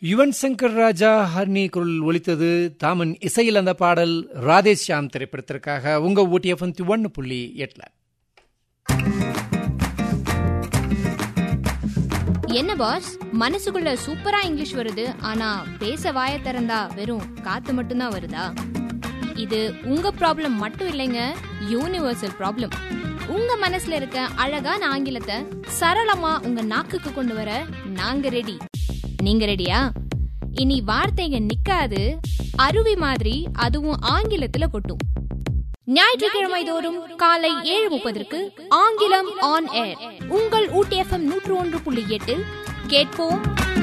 யுவன் சங்கர் ராஜா ஹர்னி குரல் ஒலித்தது தாமன் இசையில் அந்த பாடல் ராதேஷ் ஷாம் திரைப்படத்திற்காக உங்க ஊட்டிஎஃப் ஒன்னு புள்ளி எட்டுல என்ன பாஸ் மனசுக்குள்ள சூப்பரா இங்கிலீஷ் வருது ஆனா பேச வாய திறந்தா வெறும் காத்து மட்டும்தான் வருதா இது உங்க ப்ராப்ளம் மட்டும் இல்லைங்க யூனிவர்சல் ப்ராப்ளம் உங்க மனசுல இருக்க அழகான ஆங்கிலத்தை சரளமா உங்க நாக்குக்கு கொண்டு வர நாங்க ரெடி நீங்க ரெடியா இனி வார்த்தைங்க நிக்காது அருவி மாதிரி அதுவும் ஆங்கிலத்துல கொட்டும் ஞாயிற்றுக்கிழமை தோறும் காலை ஏழு முப்பதற்கு ஆங்கிலம் ஆன் ஏர் உங்கள் ஊட்டி எஃப்எம் நூற்று ஒன்று புள்ளி எட்டில் கேட்போம்